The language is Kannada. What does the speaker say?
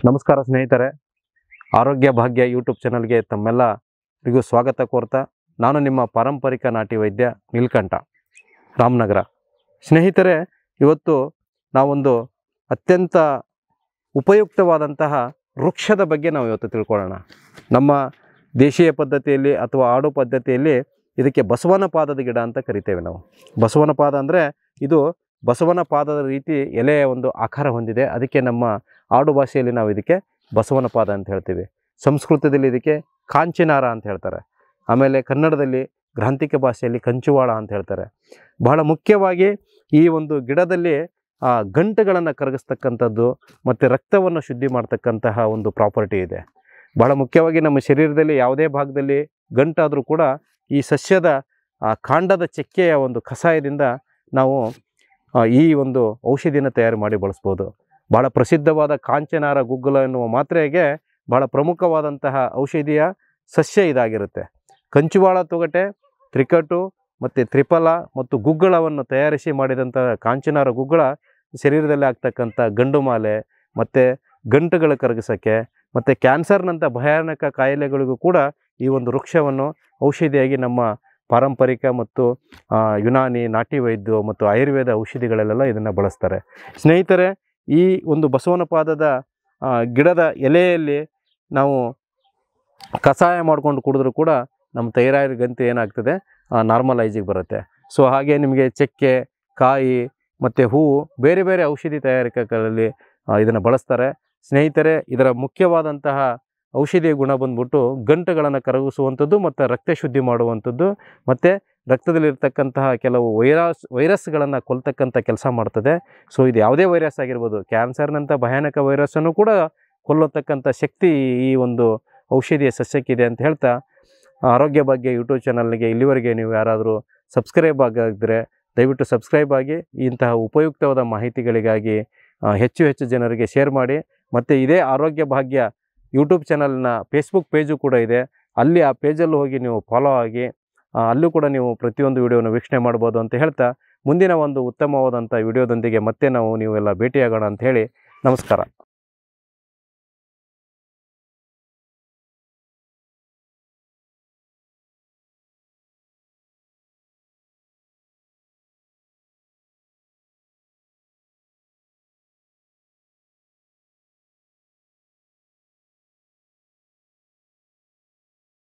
ನಮಸ್ಕಾರ ಸ್ನೇಹಿತರೆ ಆರೋಗ್ಯ ಭಾಗ್ಯ ಯೂಟ್ಯೂಬ್ ಚಾನಲ್ಗೆ ತಮ್ಮೆಲ್ಲರಿಗೂ ಸ್ವಾಗತ ಕೋರ್ತಾ ನಾನು ನಿಮ್ಮ ಪಾರಂಪರಿಕ ನಾಟಿ ವೈದ್ಯ ನೀಲ್ಕಂಠ ರಾಮನಗರ ಸ್ನೇಹಿತರೆ ಇವತ್ತು ನಾವೊಂದು ಅತ್ಯಂತ ಉಪಯುಕ್ತವಾದಂತಹ ವೃಕ್ಷದ ಬಗ್ಗೆ ನಾವು ಇವತ್ತು ತಿಳ್ಕೊಳ್ಳೋಣ ನಮ್ಮ ದೇಶೀಯ ಪದ್ಧತಿಯಲ್ಲಿ ಅಥವಾ ಆಡು ಪದ್ಧತಿಯಲ್ಲಿ ಇದಕ್ಕೆ ಬಸವನ ಪಾದದ ಗಿಡ ಅಂತ ಕರಿತೇವೆ ನಾವು ಬಸವನ ಪಾದ ಅಂದರೆ ಇದು ಬಸವನ ಪಾದದ ರೀತಿ ಎಲೆಯ ಒಂದು ಆಕಾರ ಹೊಂದಿದೆ ಅದಕ್ಕೆ ನಮ್ಮ ಆಡು ಭಾಷೆಯಲ್ಲಿ ನಾವು ಇದಕ್ಕೆ ಬಸವನ ಪಾದ ಅಂತ ಹೇಳ್ತೀವಿ ಸಂಸ್ಕೃತದಲ್ಲಿ ಇದಕ್ಕೆ ಕಾಂಚಿನಾರ ಅಂತ ಹೇಳ್ತಾರೆ ಆಮೇಲೆ ಕನ್ನಡದಲ್ಲಿ ಗ್ರಾಂಥಿಕ ಭಾಷೆಯಲ್ಲಿ ಕಂಚುವಾಳ ಅಂತ ಹೇಳ್ತಾರೆ ಬಹಳ ಮುಖ್ಯವಾಗಿ ಈ ಒಂದು ಗಿಡದಲ್ಲಿ ಆ ಗಂಟುಗಳನ್ನು ಕರಗಿಸ್ತಕ್ಕಂಥದ್ದು ಮತ್ತು ರಕ್ತವನ್ನು ಶುದ್ಧಿ ಮಾಡ್ತಕ್ಕಂತಹ ಒಂದು ಪ್ರಾಪರ್ಟಿ ಇದೆ ಬಹಳ ಮುಖ್ಯವಾಗಿ ನಮ್ಮ ಶರೀರದಲ್ಲಿ ಯಾವುದೇ ಭಾಗದಲ್ಲಿ ಗಂಟಾದರೂ ಕೂಡ ಈ ಸಸ್ಯದ ಆ ಕಾಂಡದ ಚಕ್ಕೆಯ ಒಂದು ಕಷಾಯದಿಂದ ನಾವು ಆ, ಈ ಒಂದು ಔಷಧಿನ ತಯಾರು ಮಾಡಿ ಬಳಸ್ಬೋದು ಭಾಳ ಪ್ರಸಿದ್ಧವಾದ ಕಾಂಚನಾರ ಗುಗ್ಗುಲ ಎನ್ನುವ ಮಾತ್ರೆಗೆ ಬಹಳ ಪ್ರಮುಖವಾದಂತಹ ಔಷಧಿಯ ಸಸ್ಯ ಇದಾಗಿರುತ್ತೆ ಕಂಚುವಾಳ ತೊಗಟೆ ತ್ರಿಕಟು ಮತ್ತು ತ್ರಿಫಲ ಮತ್ತು ಗುಗ್ಗಳವನ್ನು ತಯಾರಿಸಿ ಮಾಡಿದಂಥ ಕಾಂಚನಾರ ಗುಗ್ಗಳ ಶರೀರದಲ್ಲಿ ಆಗ್ತಕ್ಕಂಥ ಗಂಡುಮಾಲೆ ಮತ್ತು ಗಂಟುಗಳು ಕರಗಿಸೋಕ್ಕೆ ಮತ್ತು ಕ್ಯಾನ್ಸರ್ನಂಥ ಭಯಾನಕ ಕಾಯಿಲೆಗಳಿಗೂ ಕೂಡ ಈ ಒಂದು ವೃಕ್ಷವನ್ನು ಔಷಧಿಯಾಗಿ ನಮ್ಮ ಪಾರಂಪರಿಕ ಮತ್ತು ಆ, ಯುನಾನಿ ನಾಟಿ ವೈದ್ಯ ಮತ್ತು ಆಯುರ್ವೇದ ಔಷಧಿಗಳಲ್ಲೆಲ್ಲ ಇದನ್ನು ಬಳಸ್ತಾರೆ ಸ್ನೇಹಿತರೆ ಈ ಒಂದು ಬಸವನ ಪಾದದ ಆ, ಗಿಡದ ಎಲೆಯಲ್ಲಿ ನಾವು ಕಷಾಯ ಮಾಡ್ಕೊಂಡು ಕುಡಿದ್ರೂ ಕೂಡ ನಮ್ಮ ಥೈರಾಯ್ಡ್ ಗಂತಿ ಏನಾಗ್ತದೆ ನಾರ್ಮಲೈಜಿಗೆ ಬರುತ್ತೆ ಸೊ ಹಾಗೆ ನಿಮಗೆ ಚಕ್ಕೆ ಕಾಯಿ ಮತ್ತು ಹೂವು ಬೇರೆ ಬೇರೆ ಔಷಧಿ ತಯಾರಿಕೆಗಳಲ್ಲಿ ಇದನ್ನು ಬಳಸ್ತಾರೆ ಸ್ನೇಹಿತರೆ ಇದರ ಮುಖ್ಯವಾದಂತಹ ಔಷಧಿಯ ಗುಣ ಬಂದ್ಬಿಟ್ಟು ಗಂಟುಗಳನ್ನು ಕರಗಿಸುವಂಥದ್ದು ಮತ್ತು ರಕ್ತ ಶುದ್ಧಿ ಮಾಡುವಂಥದ್ದು ಮತ್ತು ರಕ್ತದಲ್ಲಿರ್ತಕ್ಕಂತಹ ಕೆಲವು ವೈರಸ್ ವೈರಸ್ಗಳನ್ನು ಕೊಲ್ತಕ್ಕಂಥ ಕೆಲಸ ಮಾಡ್ತದೆ ಸೊ ಇದು ಯಾವುದೇ ವೈರಸ್ ಆಗಿರ್ಬೋದು ಕ್ಯಾನ್ಸರ್ನಂಥ ಭಯಾನಕ ವೈರಸ್ಸನ್ನು ಕೂಡ ಕೊಲ್ಲತಕ್ಕಂಥ ಶಕ್ತಿ ಈ ಒಂದು ಔಷಧಿಯ ಸಸ್ಯಕ್ಕಿದೆ ಅಂತ ಹೇಳ್ತಾ ಆರೋಗ್ಯ ಬಗ್ಗೆ ಯೂಟ್ಯೂಬ್ ಚಾನಲ್ಗೆ ಇಲ್ಲಿವರೆಗೆ ನೀವು ಯಾರಾದರೂ ಸಬ್ಸ್ಕ್ರೈಬ್ ಆಗಿದ್ದರೆ ದಯವಿಟ್ಟು ಸಬ್ಸ್ಕ್ರೈಬ್ ಆಗಿ ಇಂತಹ ಉಪಯುಕ್ತವಾದ ಮಾಹಿತಿಗಳಿಗಾಗಿ ಆ, ಹೆಚ್ಚು ಹೆಚ್ಚು ಜನರಿಗೆ ಶೇರ್ ಮಾಡಿ ಮತ್ತು ಇದೇ ಆರೋಗ್ಯ ಭಾಗ್ಯ ಯೂಟ್ಯೂಬ್ ಚಾನಲ್ನ ಫೇಸ್ಬುಕ್ ಪೇಜು ಕೂಡ ಇದೆ ಅಲ್ಲಿ ಆ ಪೇಜಲ್ಲೂ ಹೋಗಿ ನೀವು ಫಾಲೋ ಆಗಿ ಆ, ಅಲ್ಲೂ ಕೂಡ ನೀವು ಪ್ರತಿಯೊಂದು ವಿಡಿಯೋನ ವೀಕ್ಷಣೆ ಮಾಡ್ಬೋದು ಅಂತ ಹೇಳ್ತಾ ಮುಂದಿನ ಒಂದು ಉತ್ತಮವಾದಂಥ ವಿಡಿಯೋದೊಂದಿಗೆ ಮತ್ತೆ ನಾವು ನೀವೆಲ್ಲ ಭೇಟಿಯಾಗೋಣ ಅಂತ ಹೇಳಿ ನಮಸ್ಕಾರ